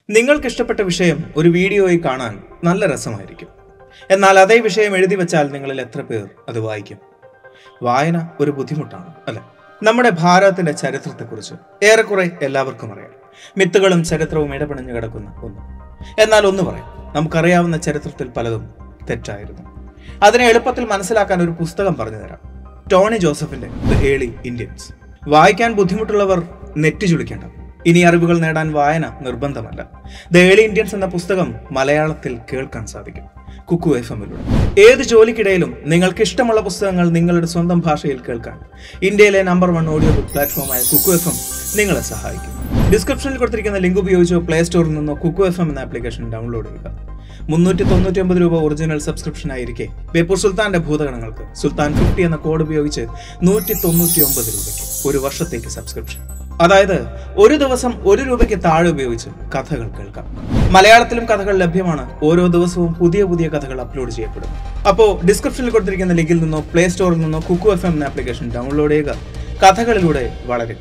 നിങ്ങൾക്ക് ഇഷ്ടപ്പെട്ട വിഷയം ഒരു വീഡിയോയിൽ കാണാൻ നല്ല രസമായിരിക്കും എന്നാൽ അതേ വിഷയം എഴുതി വെച്ചാൽ നിങ്ങളിൽ എത്ര പേർ അത് വായിക്കും വായന ഒരു ബുദ്ധിമുട്ടാണ് അല്ലെ നമ്മുടെ ഭാരതത്തിന്റെ ചരിത്രത്തെക്കുറിച്ച് ഏറെക്കുറെ എല്ലാവർക്കും അറിയാം മിത്തുകളും ചരിത്രവും ഇടപെണഞ്ഞു കിടക്കുന്ന ഒന്ന് എന്നാൽ ഒന്ന് പറയാം നമുക്കറിയാവുന്ന ചരിത്രത്തിൽ പലതും തെറ്റായിരുന്നു അതിനെ എളുപ്പത്തിൽ മനസ്സിലാക്കാൻ ഒരു പുസ്തകം പറഞ്ഞു തരാം ടോണി ജോസഫിന്റെ ദ ഏളി ഇന്ത്യൻസ് വായിക്കാൻ ബുദ്ധിമുട്ടുള്ളവർ നെറ്റ് ചുളിക്കേണ്ട ഇനി അറിവുകൾ നേടാൻ വായന നിർബന്ധമല്ല ദ ഏളി ഇന്ത്യൻസ് എന്ന പുസ്തകം മലയാളത്തിൽ കേൾക്കാൻ സാധിക്കും കുക്കു എഫ് എമ്മിലൂടെ ഏത് ജോലിക്കിടയിലും നിങ്ങൾക്ക് ഇഷ്ടമുള്ള പുസ്തകങ്ങൾ നിങ്ങളുടെ സ്വന്തം ഭാഷയിൽ കേൾക്കാൻ ഇന്ത്യയിലെ നമ്പർ വൺ ഓഡിയോ ബുക്ക് പ്ലാറ്റ്ഫോമായ കുക്കു എഫ് എം നിങ്ങളെ സഹായിക്കും ഡിസ്ക്രിപ്ഷനിൽ കൊടുത്തിരിക്കുന്ന ലിങ്ക് ഉപയോഗിച്ചോ പ്ലേ സ്റ്റോറിൽ നിന്നോ കുക്കു എഫ് എം എന്ന ആപ്ലിക്കേഷൻ ഡൗൺലോഡ് ചെയ്യുക മുന്നൂറ്റി തൊണ്ണൂറ്റി ഒമ്പത് രൂപ ഒറിജിനൽ സബ്സ്ക്രിപ്ഷൻ ആയിരിക്കെ ബേപ്പൂർ സുൽത്താന്റെ ഭൂതഗണങ്ങൾക്ക് സുൽത്താൻ ഫിഫ്റ്റി എന്ന കോഡ് ഉപയോഗിച്ച് നൂറ്റി തൊണ്ണൂറ്റി ഒമ്പത് രൂപയ്ക്ക് ഒരു വർഷത്തേക്ക് സബ്സ്ക്രിപ്ഷൻ അതായത് ഒരു ദിവസം ഒരു രൂപയ്ക്ക് താഴെ ഉപയോഗിച്ച് കഥകൾ കേൾക്കാം മലയാളത്തിലും കഥകൾ ലഭ്യമാണ് ഓരോ ദിവസവും പുതിയ പുതിയ കഥകൾ അപ്ലോഡ് ചെയ്യപ്പെടും അപ്പോൾ ഡിസ്ക്രിപ്ഷനിൽ കൊടുത്തിരിക്കുന്ന ലിങ്കിൽ നിന്നോ പ്ലേ സ്റ്റോറിൽ നിന്നോ കുക്കു എഫ് എം എന്ന ആപ്ലിക്കേഷൻ ഡൗൺലോഡ് ചെയ്യുക കഥകളിലൂടെ വളരും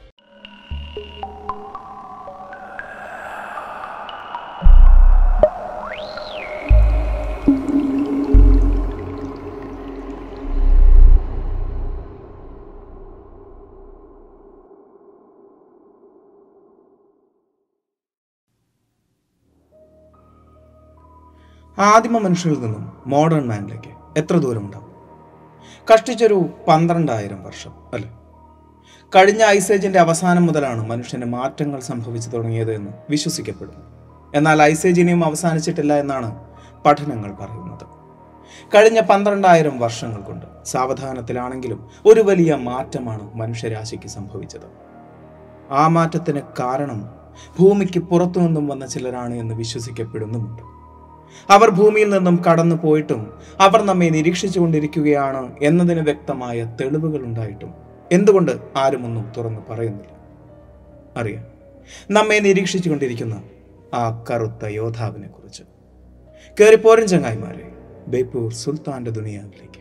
ആദിമ മനുഷ്യരിൽ നിന്നും മോഡേൺ മാനിലേക്ക് എത്ര ദൂരമുണ്ടാവും കഷ്ടിച്ചൊരു പന്ത്രണ്ടായിരം വർഷം അല്ലേ കഴിഞ്ഞ ഐസേജിന്റെ അവസാനം മുതലാണ് മനുഷ്യന് മാറ്റങ്ങൾ സംഭവിച്ചു തുടങ്ങിയത് എന്ന് വിശ്വസിക്കപ്പെടുന്നു എന്നാൽ ഐസേജിനെയും അവസാനിച്ചിട്ടില്ല എന്നാണ് പഠനങ്ങൾ പറയുന്നത് കഴിഞ്ഞ പന്ത്രണ്ടായിരം വർഷങ്ങൾ കൊണ്ട് സാവധാനത്തിലാണെങ്കിലും ഒരു വലിയ മാറ്റമാണ് മനുഷ്യരാശിക്ക് സംഭവിച്ചത് ആ മാറ്റത്തിന് കാരണം ഭൂമിക്ക് പുറത്തു നിന്നും വന്ന ചിലരാണ് എന്ന് വിശ്വസിക്കപ്പെടുന്നുമുണ്ട് അവർ ഭൂമിയിൽ നിന്നും കടന്നു പോയിട്ടും അവർ നമ്മെ നിരീക്ഷിച്ചു കൊണ്ടിരിക്കുകയാണ് എന്നതിന് വ്യക്തമായ തെളിവുകൾ ഉണ്ടായിട്ടും എന്തുകൊണ്ട് ആരും ഒന്നും തുറന്നു പറയുന്നില്ല അറിയാം നമ്മെ നിരീക്ഷിച്ചു കൊണ്ടിരിക്കുന്ന ആ കറുത്ത യോദ്ധാവിനെ കുറിച്ച് കയറിപ്പോരൻ ചങ്ങായിമാരെ ബേപ്പൂർ സുൽത്താന്റെ ദുനിയാവിലേക്ക്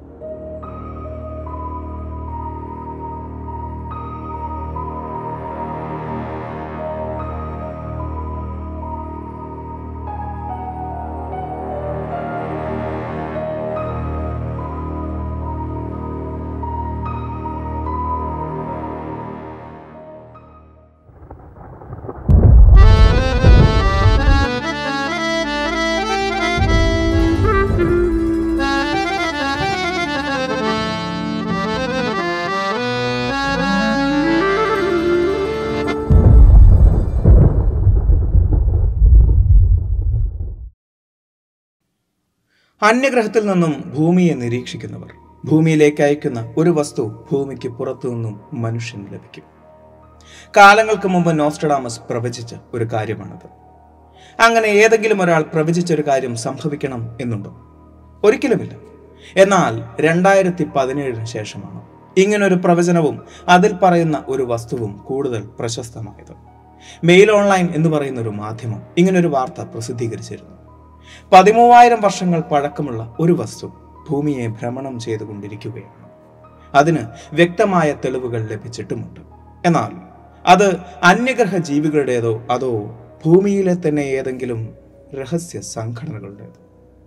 അന്യഗ്രഹത്തിൽ നിന്നും ഭൂമിയെ നിരീക്ഷിക്കുന്നവർ ഭൂമിയിലേക്ക് അയക്കുന്ന ഒരു വസ്തു ഭൂമിക്ക് പുറത്തു നിന്നും മനുഷ്യന് ലഭിക്കും കാലങ്ങൾക്ക് മുമ്പ് നോസ്ട്രഡാമസ് പ്രവചിച്ച ഒരു കാര്യമാണത് അങ്ങനെ ഏതെങ്കിലും ഒരാൾ പ്രവചിച്ച ഒരു കാര്യം സംഭവിക്കണം എന്നുണ്ടോ ഒരിക്കലുമില്ല എന്നാൽ രണ്ടായിരത്തി പതിനേഴിന് ശേഷമാണ് ഇങ്ങനൊരു പ്രവചനവും അതിൽ പറയുന്ന ഒരു വസ്തുവും കൂടുതൽ പ്രശസ്തമായത് മെയിൽ ഓൺലൈൻ എന്ന് പറയുന്ന ഒരു മാധ്യമം ഇങ്ങനൊരു വാർത്ത പ്രസിദ്ധീകരിച്ചിരുന്നു പതിമൂവായിരം വർഷങ്ങൾ പഴക്കമുള്ള ഒരു വസ്തു ഭൂമിയെ ഭ്രമണം ചെയ്തുകൊണ്ടിരിക്കുകയാണ് അതിന് വ്യക്തമായ തെളിവുകൾ ലഭിച്ചിട്ടുമുണ്ട് എന്നാൽ അത് അന്യഗ്രഹ ജീവികളുടേതോ അതോ ഭൂമിയിലെ തന്നെ ഏതെങ്കിലും രഹസ്യ സംഘടനകളുടേതോ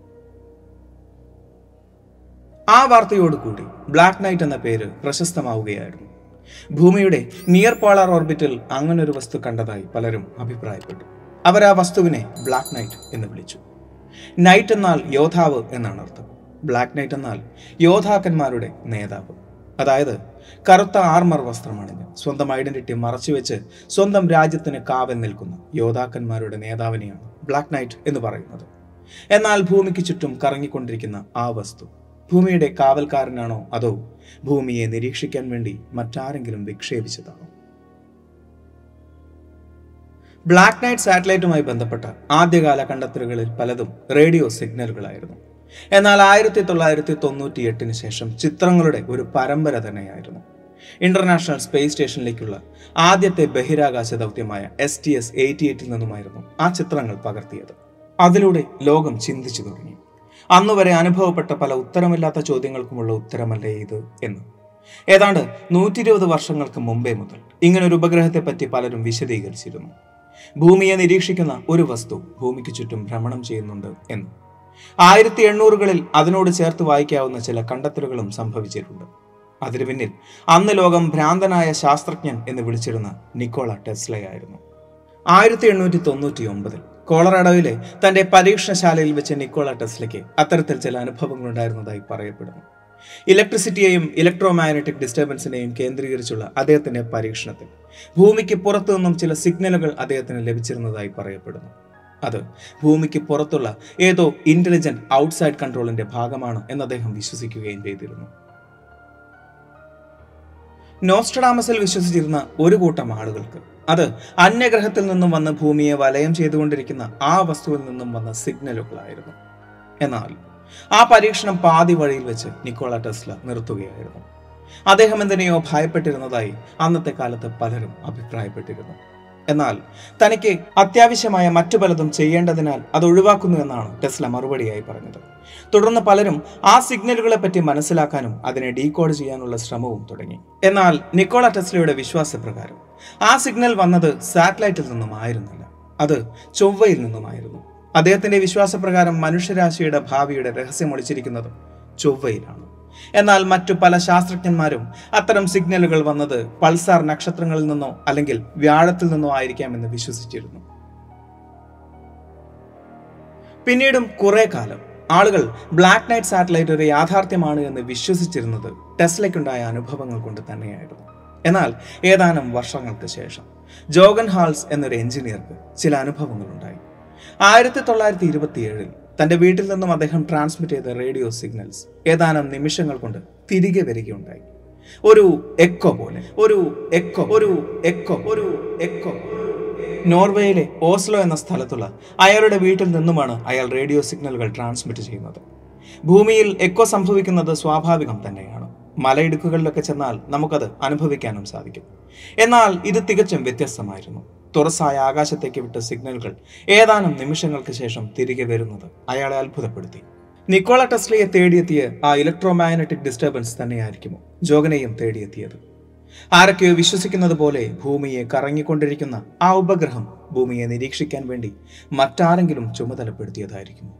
ആ വാർത്തയോടുകൂടി ബ്ലാക്ക് നൈറ്റ് എന്ന പേര് പ്രശസ്തമാവുകയായിരുന്നു ഭൂമിയുടെ നിയർ പോളാർ ഓർബിറ്റിൽ അങ്ങനൊരു വസ്തു കണ്ടതായി പലരും അഭിപ്രായപ്പെട്ടു അവർ ആ വസ്തുവിനെ ബ്ലാക്ക് നൈറ്റ് എന്ന് വിളിച്ചു നൈറ്റ് എന്നാൽ യോദ്ധാവ് എന്നാണ് അർത്ഥം ബ്ലാക്ക് നൈറ്റ് എന്നാൽ യോദ്ധാക്കന്മാരുടെ നേതാവ് അതായത് കറുത്ത ആർമർ വസ്ത്രമണിഞ്ഞ് സ്വന്തം ഐഡന്റിറ്റി മറച്ചുവെച്ച് സ്വന്തം രാജ്യത്തിന് കാവൽ നിൽക്കുന്ന യോദ്ധാക്കന്മാരുടെ നേതാവിനെയാണ് ബ്ലാക്ക് നൈറ്റ് എന്ന് പറയുന്നത് എന്നാൽ ഭൂമിക്ക് ചുറ്റും കറങ്ങിക്കൊണ്ടിരിക്കുന്ന ആ വസ്തു ഭൂമിയുടെ കാവൽക്കാരനാണോ അതോ ഭൂമിയെ നിരീക്ഷിക്കാൻ വേണ്ടി മറ്റാരെങ്കിലും വിക്ഷേപിച്ചതാണോ ബ്ലാക്ക് നൈറ്റ് സാറ്റലൈറ്റുമായി ബന്ധപ്പെട്ട ആദ്യകാല കണ്ടെത്തലുകളിൽ പലതും റേഡിയോ സിഗ്നലുകളായിരുന്നു എന്നാൽ ആയിരത്തി തൊള്ളായിരത്തി തൊണ്ണൂറ്റി എട്ടിന് ശേഷം ചിത്രങ്ങളുടെ ഒരു പരമ്പര തന്നെയായിരുന്നു ഇന്റർനാഷണൽ സ്പേസ് സ്റ്റേഷനിലേക്കുള്ള ആദ്യത്തെ ബഹിരാകാശ ദൗത്യമായ എസ് ടി എസ് എയ്റ്റി എയ്റ്റിൽ നിന്നുമായിരുന്നു ആ ചിത്രങ്ങൾ പകർത്തിയത് അതിലൂടെ ലോകം ചിന്തിച്ചു തുടങ്ങി അന്നുവരെ അനുഭവപ്പെട്ട പല ഉത്തരമില്ലാത്ത ചോദ്യങ്ങൾക്കുമുള്ള ഉത്തരമല്ലേ ഇത് എന്ന് ഏതാണ്ട് നൂറ്റി ഇരുപത് വർഷങ്ങൾക്ക് മുമ്പേ മുതൽ ഇങ്ങനൊരു ഉപഗ്രഹത്തെ പറ്റി പലരും വിശദീകരിച്ചിരുന്നു ഭൂമിയെ നിരീക്ഷിക്കുന്ന ഒരു വസ്തു ഭൂമിക്ക് ചുറ്റും ഭ്രമണം ചെയ്യുന്നുണ്ട് എന്ന് ആയിരത്തി എണ്ണൂറുകളിൽ അതിനോട് ചേർത്ത് വായിക്കാവുന്ന ചില കണ്ടെത്തലുകളും സംഭവിച്ചിട്ടുണ്ട് അതിനു പിന്നിൽ അന്ന് ലോകം ഭ്രാന്തനായ ശാസ്ത്രജ്ഞൻ എന്ന് വിളിച്ചിരുന്ന നിക്കോള ടെസ്ലയായിരുന്നു ആയിരത്തി എണ്ണൂറ്റി തൊണ്ണൂറ്റി ഒമ്പതിൽ കോളറാഡോയിലെ തന്റെ പരീക്ഷണശാലയിൽ വെച്ച് നിക്കോള ടെസ്ലയ്ക്ക് അത്തരത്തിൽ ചില അനുഭവങ്ങൾ ഉണ്ടായിരുന്നതായി പറയപ്പെടുന്നു ഇലക്ട്രിസിറ്റിയെയും ഇലക്ട്രോ മാഗ്നറ്റിക് ഡിസ്റ്റർബൻസിനെയും കേന്ദ്രീകരിച്ചുള്ള അദ്ദേഹത്തിന്റെ പരീക്ഷണത്തിൽ ഭൂമിക്ക് പുറത്തു നിന്നും ചില സിഗ്നലുകൾ അദ്ദേഹത്തിന് ലഭിച്ചിരുന്നതായി പറയപ്പെടുന്നു അത് ഭൂമിക്ക് പുറത്തുള്ള ഏതോ ഇന്റലിജന്റ് ഔട്ട്സൈഡ് കൺട്രോളിന്റെ ഭാഗമാണ് എന്ന് അദ്ദേഹം വിശ്വസിക്കുകയും ചെയ്തിരുന്നു നോസ്ട്രഡാമസിൽ വിശ്വസിച്ചിരുന്ന ഒരു കൂട്ടം ആളുകൾക്ക് അത് അന്യഗ്രഹത്തിൽ നിന്നും വന്ന് ഭൂമിയെ വലയം ചെയ്തുകൊണ്ടിരിക്കുന്ന ആ വസ്തുവിൽ നിന്നും വന്ന സിഗ്നലുകളായിരുന്നു എന്നാൽ ആ പരീക്ഷണം പാതി വഴിയിൽ വെച്ച് നിക്കോള ടെസ്ല നിർത്തുകയായിരുന്നു അദ്ദേഹം എന്തിനെയോ ഭയപ്പെട്ടിരുന്നതായി അന്നത്തെ കാലത്ത് പലരും അഭിപ്രായപ്പെട്ടിരുന്നു എന്നാൽ തനിക്ക് അത്യാവശ്യമായ മറ്റു പലതും ചെയ്യേണ്ടതിനാൽ അത് ഒഴിവാക്കുന്നു എന്നാണ് ടെസ്ല മറുപടിയായി പറഞ്ഞത് തുടർന്ന് പലരും ആ സിഗ്നലുകളെ പറ്റി മനസ്സിലാക്കാനും അതിനെ ഡീകോഡ് ചെയ്യാനുള്ള ശ്രമവും തുടങ്ങി എന്നാൽ നിക്കോള ടെസ്ലയുടെ വിശ്വാസപ്രകാരം ആ സിഗ്നൽ വന്നത് സാറ്റലൈറ്റിൽ നിന്നും ആയിരുന്നില്ല അത് ചൊവ്വയിൽ നിന്നുമായിരുന്നു അദ്ദേഹത്തിന്റെ വിശ്വാസപ്രകാരം മനുഷ്യരാശിയുടെ ഭാവിയുടെ രഹസ്യം ഒളിച്ചിരിക്കുന്നത് ചൊവ്വയിലാണ് എന്നാൽ മറ്റു പല ശാസ്ത്രജ്ഞന്മാരും അത്തരം സിഗ്നലുകൾ വന്നത് പൾസാർ നക്ഷത്രങ്ങളിൽ നിന്നോ അല്ലെങ്കിൽ വ്യാഴത്തിൽ നിന്നോ ആയിരിക്കാമെന്ന് വിശ്വസിച്ചിരുന്നു പിന്നീടും കുറെ കാലം ആളുകൾ ബ്ലാക്ക് നൈറ്റ് സാറ്റലൈറ്റ് ഒരു യാഥാർത്ഥ്യമാണ് എന്ന് വിശ്വസിച്ചിരുന്നത് ടെസ്ലയ്ക്കുണ്ടായ അനുഭവങ്ങൾ കൊണ്ട് തന്നെയായിരുന്നു എന്നാൽ ഏതാനും വർഷങ്ങൾക്ക് ശേഷം ജോഗൻ ഹാൾസ് എന്നൊരു എഞ്ചിനീയർക്ക് ചില അനുഭവങ്ങൾ ഉണ്ടായി ആയിരത്തി തൊള്ളായിരത്തി ഇരുപത്തിയേഴിൽ തന്റെ വീട്ടിൽ നിന്നും അദ്ദേഹം ട്രാൻസ്മിറ്റ് ചെയ്ത റേഡിയോ സിഗ്നൽസ് ഏതാനും നിമിഷങ്ങൾ കൊണ്ട് തിരികെ വരികയുണ്ടായി ഒരു എക്കോ പോലെ ഒരു എക്കോ ഒരു എക്കോ ഒരു എക്കോ നോർവേയിലെ ഓസ്ലോ എന്ന സ്ഥലത്തുള്ള അയാളുടെ വീട്ടിൽ നിന്നുമാണ് അയാൾ റേഡിയോ സിഗ്നലുകൾ ട്രാൻസ്മിറ്റ് ചെയ്യുന്നത് ഭൂമിയിൽ എക്കോ സംഭവിക്കുന്നത് സ്വാഭാവികം തന്നെയാണ് മലയിടുക്കുകളിലൊക്കെ ചെന്നാൽ നമുക്കത് അനുഭവിക്കാനും സാധിക്കും എന്നാൽ ഇത് തികച്ചും വ്യത്യസ്തമായിരുന്നു തുറസായ ആകാശത്തേക്ക് വിട്ട സിഗ്നലുകൾ ഏതാനും നിമിഷങ്ങൾക്ക് ശേഷം തിരികെ വരുന്നത് അയാളെ അത്ഭുതപ്പെടുത്തി നിക്കോള ടെസ്ലയെ തേടിയെത്തിയ ആ ഇലക്ട്രോ മാഗ്നറ്റിക് ഡിസ്റ്റർബൻസ് തന്നെയായിരിക്കുമോ ജോഗനെയും തേടിയെത്തിയത് ആരൊക്കെയോ വിശ്വസിക്കുന്നത് പോലെ ഭൂമിയെ കറങ്ങിക്കൊണ്ടിരിക്കുന്ന ആ ഉപഗ്രഹം ഭൂമിയെ നിരീക്ഷിക്കാൻ വേണ്ടി മറ്റാരെങ്കിലും ചുമതലപ്പെടുത്തിയതായിരിക്കുമോ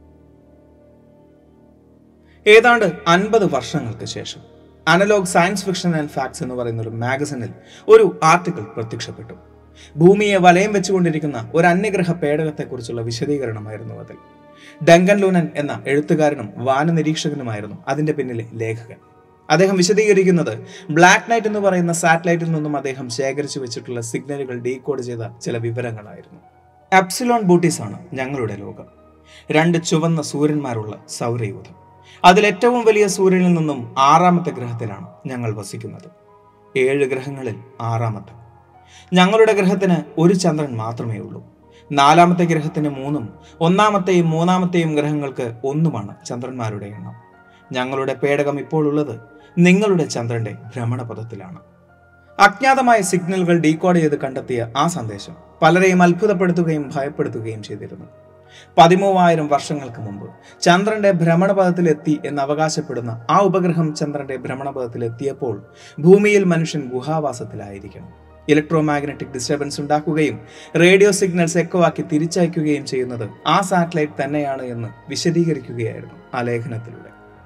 ഏതാണ്ട് അൻപത് വർഷങ്ങൾക്ക് ശേഷം Analog science fiction and facts എന്ന് പറയുന്ന ഒരു മാഗസിനിൽ ഒരു ആർട്ടിക്കിൾ പ്രത്യക്ഷപ്പെട്ടു ഭൂമിയെ വലയം വെച്ചുകൊണ്ടിരിക്കുന്ന ഒരു അന്യഗ്രഹ പേടകത്തെക്കുറിച്ചുള്ള വിശദീകരണമായിരുന്നു അതിൽ ഡങ്കൻ ലൂനൻ എന്ന എഴുത്തുകാരനും വാനനിരീക്ഷകനുമായിരുന്നു അതിന്റെ പിന്നിലെ ലേഖകൻ അദ്ദേഹം വിശദീകരിക്കുന്നത് ബ്ലാക്ക് നൈറ്റ് എന്ന് പറയുന്ന സാറ്റലൈറ്റിൽ നിന്നും അദ്ദേഹം ശേഖരിച്ചു വെച്ചിട്ടുള്ള സിഗ്നലുകൾ ഡീകോഡ് ചെയ്ത ചില വിവരങ്ങളായിരുന്നു അപ്സിലോൺ ബൂട്ടീസ് ആണ് ഞങ്ങളുടെ ലോകം രണ്ട് ചുവന്ന സൂര്യന്മാരുള്ള സൗരയൂഥം അതിൽ ഏറ്റവും വലിയ സൂര്യനിൽ നിന്നും ആറാമത്തെ ഗ്രഹത്തിലാണ് ഞങ്ങൾ വസിക്കുന്നത് ഏഴ് ഗ്രഹങ്ങളിൽ ആറാമത്തെ ഞങ്ങളുടെ ഗ്രഹത്തിന് ഒരു ചന്ദ്രൻ മാത്രമേ ഉള്ളൂ നാലാമത്തെ ഗ്രഹത്തിന് മൂന്നും ഒന്നാമത്തെയും മൂന്നാമത്തെയും ഗ്രഹങ്ങൾക്ക് ഒന്നുമാണ് ചന്ദ്രന്മാരുടെ എണ്ണം ഞങ്ങളുടെ പേടകം ഇപ്പോൾ ഉള്ളത് നിങ്ങളുടെ ചന്ദ്രന്റെ ഭ്രമണപഥത്തിലാണ് അജ്ഞാതമായ സിഗ്നലുകൾ ഡീകോഡ് ചെയ്ത് കണ്ടെത്തിയ ആ സന്ദേശം പലരെയും അത്ഭുതപ്പെടുത്തുകയും ഭയപ്പെടുത്തുകയും ചെയ്തിരുന്നു പതിമൂവായിരം വർഷങ്ങൾക്ക് മുമ്പ് ചന്ദ്രന്റെ ഭ്രമണപഥത്തിലെത്തി എന്ന് അവകാശപ്പെടുന്ന ആ ഉപഗ്രഹം ചന്ദ്രന്റെ ഭ്രമണപഥത്തിലെത്തിയപ്പോൾ ഭൂമിയിൽ മനുഷ്യൻ ഗുഹാവാസത്തിലായിരിക്കണം ഇലക്ട്രോ മാഗ്നറ്റിക് ഡിസ്റ്റർബൻസ് ഉണ്ടാക്കുകയും റേഡിയോ സിഗ്നൽസ് എക്കോ ആക്കി തിരിച്ചയക്കുകയും ചെയ്യുന്നത് ആ സാറ്റലൈറ്റ് തന്നെയാണ് എന്ന് വിശദീകരിക്കുകയായിരുന്നു ആ ലേഖനത്തിലൂടെ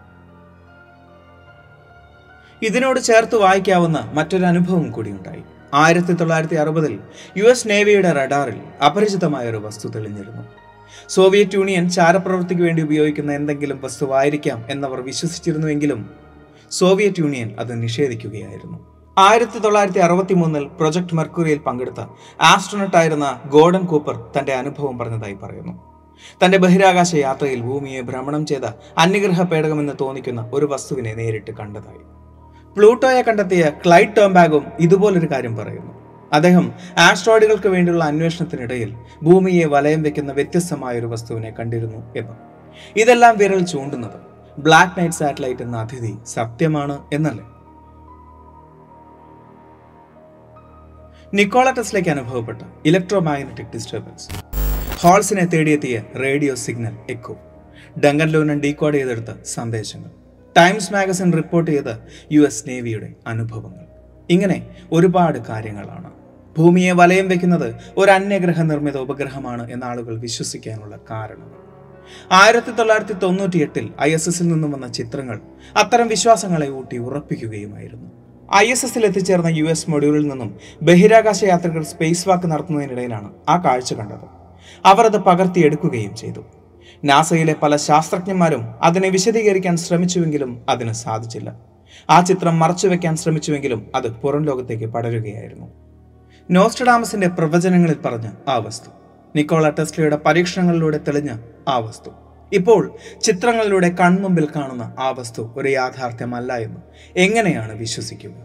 ഇതിനോട് ചേർത്ത് വായിക്കാവുന്ന മറ്റൊരു അനുഭവം കൂടി ഉണ്ടായി ആയിരത്തി തൊള്ളായിരത്തി അറുപതിൽ യു എസ് നേവിയുടെ റഡാറിൽ അപരിചിതമായ ഒരു വസ്തു തെളിഞ്ഞിരുന്നു സോവിയറ്റ് യൂണിയൻ ചാരപ്രവൃത്തിക്ക് വേണ്ടി ഉപയോഗിക്കുന്ന എന്തെങ്കിലും വസ്തുവായിരിക്കാം എന്നവർ വിശ്വസിച്ചിരുന്നുവെങ്കിലും സോവിയറ്റ് യൂണിയൻ അത് നിഷേധിക്കുകയായിരുന്നു ആയിരത്തി തൊള്ളായിരത്തി അറുപത്തി മൂന്നിൽ പ്രൊജക്ട് മെർക്കുറിയിൽ പങ്കെടുത്ത ആസ്ട്രോണറ്റ് ആയിരുന്ന ഗോർഡൻ കൂപ്പർ തന്റെ അനുഭവം പറഞ്ഞതായി പറയുന്നു തന്റെ ബഹിരാകാശ യാത്രയിൽ ഭൂമിയെ ഭ്രമണം ചെയ്ത അന്യഗ്രഹ പേടകമെന്ന് തോന്നിക്കുന്ന ഒരു വസ്തുവിനെ നേരിട്ട് കണ്ടതായി പ്ലൂട്ടോയെ കണ്ടെത്തിയ ക്ലൈഡ് ടോംബാഗും ഇതുപോലൊരു കാര്യം പറയുന്നു അദ്ദേഹം ആസ്ട്രോയിഡുകൾക്ക് വേണ്ടിയുള്ള അന്വേഷണത്തിനിടയിൽ ഭൂമിയെ വലയം വെക്കുന്ന വ്യത്യസ്തമായ ഒരു വസ്തുവിനെ കണ്ടിരുന്നു എന്ന് ഇതെല്ലാം വിരൽ ചൂണ്ടുന്നത് ബ്ലാക്ക് നൈറ്റ് സാറ്റലൈറ്റ് എന്ന അതിഥി സത്യമാണ് എന്നല്ലേ നിക്കോള ടെസ്ലയ്ക്ക് അനുഭവപ്പെട്ട ഇലക്ട്രോ മാഗ്നറ്റിക് ഡിസ്റ്റർബൻസ് ഹോൾസിനെ തേടിയെത്തിയ radio signal echo Duncan Lunan decode ചെയ്തെടുത്ത സന്ദേശങ്ങൾ ടൈംസ് മാഗസിൻ റിപ്പോർട്ട് ചെയ്ത യു എസ് നേവിയുടെ അനുഭവങ്ങൾ ഇങ്ങനെ ഒരുപാട് കാര്യങ്ങളാണ് ഭൂമിയെ വലയം വെക്കുന്നത് ഒരു അന്യഗ്രഹ നിർമ്മിത ഉപഗ്രഹമാണ് എന്ന ആളുകൾ വിശ്വസിക്കാനുള്ള കാരണം ആയിരത്തി തൊള്ളായിരത്തി തൊണ്ണൂറ്റി എട്ടിൽ ഐ എസ് എസിൽ നിന്നും വന്ന ചിത്രങ്ങൾ അത്തരം വിശ്വാസങ്ങളെ ഊട്ടി ഉറപ്പിക്കുകയുമായിരുന്നു ഐ എസ് എസിൽ എത്തിച്ചേർന്ന യു എസ് മൊഡ്യൂളിൽ നിന്നും ബഹിരാകാശ യാത്രികർ സ്പേസ് വാക്ക് നടത്തുന്നതിനിടയിലാണ് ആ കാഴ്ച കണ്ടത് അവർ അത് പകർത്തിയെടുക്കുകയും ചെയ്തു നാസയിലെ പല ശാസ്ത്രജ്ഞന്മാരും അതിനെ വിശദീകരിക്കാൻ ശ്രമിച്ചുവെങ്കിലും അതിന് സാധിച്ചില്ല ആ ചിത്രം മറച്ചുവെക്കാൻ ശ്രമിച്ചുവെങ്കിലും അത് പുറം ലോകത്തേക്ക് പടരുകയായിരുന്നു നോസ്ട്രഡാമസിന്റെ പ്രവചനങ്ങളിൽ പറഞ്ഞ ആ വസ്തു നിക്കോള ടെസ്ലയുടെ പരീക്ഷണങ്ങളിലൂടെ തെളിഞ്ഞ ആ വസ്തു ഇപ്പോൾ ചിത്രങ്ങളിലൂടെ കൺമുമ്പിൽ കാണുന്ന ആ വസ്തു ഒരു യാഥാർത്ഥ്യമല്ല എന്ന് എങ്ങനെയാണ് വിശ്വസിക്കുക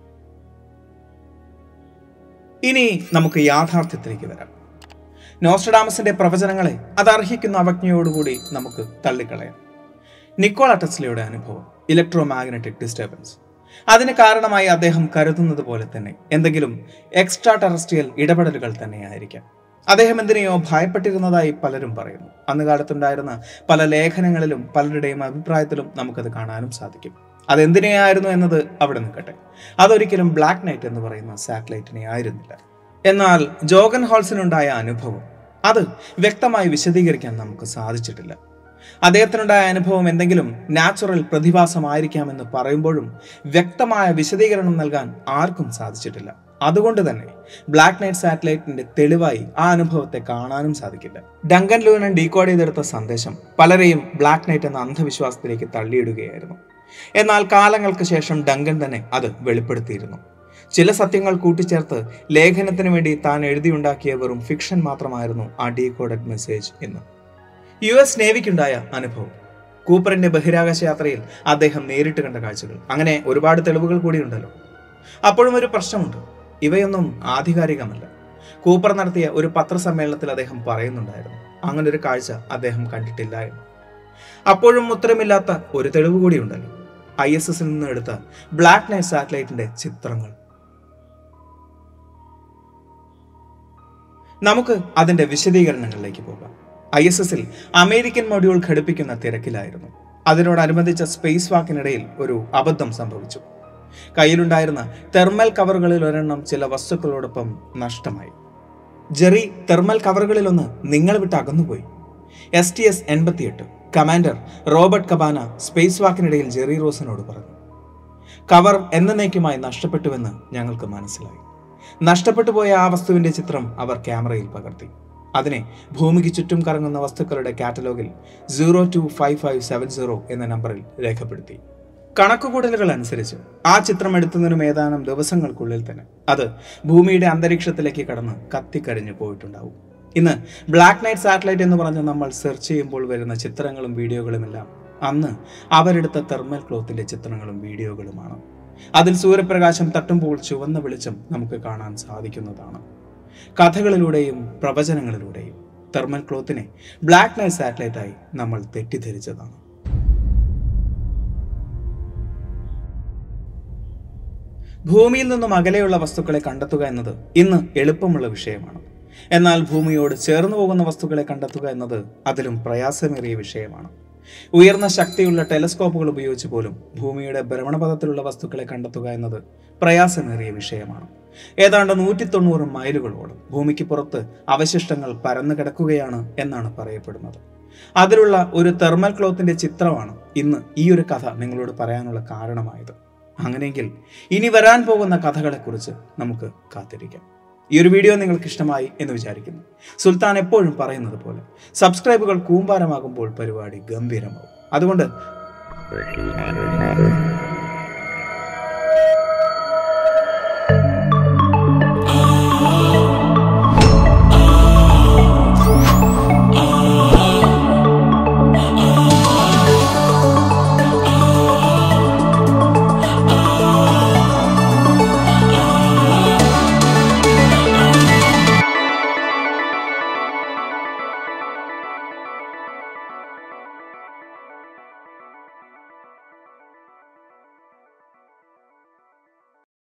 ഇനി നമുക്ക് യാഥാർത്ഥ്യത്തിലേക്ക് വരാം നോസ്ട്രഡാമസിന്റെ പ്രവചനങ്ങളെ അത് അർഹിക്കുന്ന അവജ്ഞയോടുകൂടി നമുക്ക് തള്ളിക്കളയാം നിക്കോള ടെസ്ലയുടെ അനുഭവം ഇലക്ട്രോ മാഗ്നറ്റിക് ഡിസ്റ്റർബൻസ് അതിന് കാരണമായി അദ്ദേഹം കരുതുന്നത് പോലെ തന്നെ എന്തെങ്കിലും എക്സ്ട്രാ ടെറസ്ട്രിയൽ ഇടപെടലുകൾ തന്നെയായിരിക്കാം അദ്ദേഹം എന്തിനെയോ ഭയപ്പെട്ടിരുന്നതായി പലരും പറയുന്നു അന്ന് കാലത്തുണ്ടായിരുന്ന പല ലേഖനങ്ങളിലും പലരുടെയും അഭിപ്രായത്തിലും നമുക്കത് കാണാനും സാധിക്കും അതെന്തിനെയായിരുന്നു എന്നത് അവിടെ നിൽക്കട്ടെ അതൊരിക്കലും ബ്ലാക്ക് നൈറ്റ് എന്ന് പറയുന്ന സാറ്റലൈറ്റിനെ ആയിരുന്നില്ല എന്നാൽ ജോഗൻ ഹോൾസിനുണ്ടായ അനുഭവം അത് വ്യക്തമായി വിശദീകരിക്കാൻ നമുക്ക് സാധിച്ചിട്ടില്ല അദ്ദേഹത്തിനുണ്ടായ അനുഭവം എന്തെങ്കിലും നാച്ചുറൽ പ്രതിഭാസമായിരിക്കാമെന്ന് പറയുമ്പോഴും വ്യക്തമായ വിശദീകരണം നൽകാൻ ആർക്കും സാധിച്ചിട്ടില്ല അതുകൊണ്ട് തന്നെ ബ്ലാക്ക് നൈറ്റ് സാറ്റലൈറ്റിന്റെ തെളിവായി ആ അനുഭവത്തെ കാണാനും സാധിക്കില്ല ഡങ്കൻ ലൂനൻ ഡീകോഡ് ചെയ്തെടുത്ത സന്ദേശം പലരെയും ബ്ലാക്ക് നൈറ്റ് എന്ന അന്ധവിശ്വാസത്തിലേക്ക് തള്ളിയിടുകയായിരുന്നു എന്നാൽ കാലങ്ങൾക്ക് ശേഷം ഡങ്കൻ തന്നെ അത് വെളിപ്പെടുത്തിയിരുന്നു ചില സത്യങ്ങൾ കൂട്ടിച്ചേർത്ത് ലേഖനത്തിന് വേണ്ടി താൻ എഴുതിയുണ്ടാക്കിയ വെറും ഫിക്ഷൻ മാത്രമായിരുന്നു ആ ഡീകോഡഡ് മെസ്സേജ് എന്ന് യു എസ് നേവിക്കുണ്ടായ അനുഭവം കൂപ്പറിന്റെ ബഹിരാകാശ യാത്രയിൽ അദ്ദേഹം നേരിട്ട് കണ്ട കാഴ്ചകൾ അങ്ങനെ ഒരുപാട് തെളിവുകൾ കൂടിയുണ്ടല്ലോ അപ്പോഴും ഒരു പ്രശ്നമുണ്ട് ഇവയൊന്നും ആധികാരികമല്ല കൂപ്പർ നടത്തിയ ഒരു പത്രസമ്മേളനത്തിൽ അദ്ദേഹം പറയുന്നുണ്ടായിരുന്നു അങ്ങനെ ഒരു കാഴ്ച അദ്ദേഹം കണ്ടിട്ടില്ല എന്ന് അപ്പോഴും ഉത്തരമില്ലാത്ത ഒരു തെളിവ് കൂടിയുണ്ടല്ലോ ഐ എസ് എസിൽ നിന്ന് എടുത്ത ബ്ലാക്ക് നൈറ്റ് സാറ്റലൈറ്റിന്റെ ചിത്രങ്ങൾ നമുക്ക് അതിന്റെ വിശദീകരണങ്ങളിലേക്ക് പോകാം ഐ എസ് എസിൽ അമേരിക്കൻ മൊഡ്യൂൾ ഘടിപ്പിക്കുന്ന തിരക്കിലായിരുന്നു അതിനോടനുബന്ധിച്ച സ്പേസ് വാക്കിനിടയിൽ ഒരു അബദ്ധം സംഭവിച്ചു കയ്യിലുണ്ടായിരുന്ന തെർമൽ കവറുകളിൽ ഒരെണ്ണം ചില വസ്തുക്കളോടൊപ്പം നഷ്ടമായി ജെറി തെർമൽ കവറുകളിലൊന്ന് നിങ്ങൾ വിട്ട് അകന്നുപോയി എസ് ടി എസ് എൺപത്തിയെട്ട് കമാൻഡർ റോബർട്ട് കബാന സ്പേസ് വാക്കിനിടയിൽ ജെറി റോസിനോട് പറഞ്ഞു കവർ എന്നേക്കുമായി നഷ്ടപ്പെട്ടുവെന്ന് ഞങ്ങൾക്ക് മനസ്സിലായി നഷ്ടപ്പെട്ടു പോയ ആ വസ്തുവിന്റെ ചിത്രം അവർ ക്യാമറയിൽ പകർത്തി അതിനെ ഭൂമിക്ക് ചുറ്റും കറങ്ങുന്ന വസ്തുക്കളുടെ കാറ്റലോഗിൽ zero two five five seven zero എന്ന നമ്പറിൽ രേഖപ്പെടുത്തി കണക്കുകൂട്ടലുകൾ അനുസരിച്ച് ആ ചിത്രം എടുത്തതിനും ഏതാനും ദിവസങ്ങൾക്കുള്ളിൽ തന്നെ അത് ഭൂമിയുടെ അന്തരീക്ഷത്തിലേക്ക് കടന്ന് കത്തിക്കരിഞ്ഞു പോയിട്ടുണ്ടാവും ഇന്ന് ബ്ലാക്ക് നൈറ്റ് സാറ്റലൈറ്റ് എന്ന് പറഞ്ഞ് നമ്മൾ സെർച്ച് ചെയ്യുമ്പോൾ വരുന്ന ചിത്രങ്ങളും വീഡിയോകളുമെല്ലാം അന്ന് അവരെടുത്ത തെർമൽ ക്ലോത്തിന്റെ ചിത്രങ്ങളും വീഡിയോകളുമാണ് അതിൽ സൂര്യപ്രകാശം തട്ടുമ്പോൾ ചുവന്ന വെളിച്ചം നമുക്ക് കാണാൻ സാധിക്കുന്നതാണ് കഥകളിലൂടെയും പ്രവചനങ്ങളിലൂടെയും തെർമൽ ക്ലോത്തിനെ ബ്ലാക്ക് നൈറ്റ് സാറ്റലൈറ്റായി നമ്മൾ തെറ്റിദ്ധരിച്ചതാണ് ഭൂമിയിൽ നിന്നും അകലെയുള്ള വസ്തുക്കളെ കണ്ടെത്തുക എന്നത് ഇന്ന് എളുപ്പമുള്ള വിഷയമാണ് എന്നാൽ ഭൂമിയോട് ചേർന്നു പോകുന്ന വസ്തുക്കളെ കണ്ടെത്തുക എന്നത് അതിലും പ്രയാസമേറിയ വിഷയമാണ് ഉയർന്ന ശക്തിയുള്ള ടെലസ്കോപ്പുകൾ ഉപയോഗിച്ച് പോലും ഭൂമിയുടെ ഭ്രമണപഥത്തിലുള്ള വസ്തുക്കളെ കണ്ടെത്തുക എന്നത് പ്രയാസമേറിയ വിഷയമാണ് ഏതാണ്ട് നൂറ്റി തൊണ്ണൂറ് മൈലുകളോളം ഭൂമിക്ക് പുറത്ത് അവശിഷ്ടങ്ങൾ പരന്നു കിടക്കുകയാണ് എന്നാണ് പറയപ്പെടുന്നത് അതിലുള്ള ഒരു തെർമൽ ക്ലോത്തിന്റെ ചിത്രമാണ് ഇന്ന് ഈ ഒരു കഥ നിങ്ങളോട് പറയാനുള്ള കാരണമായത് അങ്ങനെയെങ്കിൽ ഇനി വരാൻ പോകുന്ന കഥകളെക്കുറിച്ച് നമുക്ക് കാത്തിരിക്കാം ഈ ഒരു വീഡിയോ നിങ്ങൾക്ക് ഇഷ്ടമായി എന്ന് വിചാരിക്കുന്നു സുൽത്താൻ എപ്പോഴും പറയുന്നത് പോലെ സബ്സ്ക്രൈബുകൾ കൂമ്പാരമാകുമ്പോൾ പരിപാടി ഗംഭീരമാവും അതുകൊണ്ട്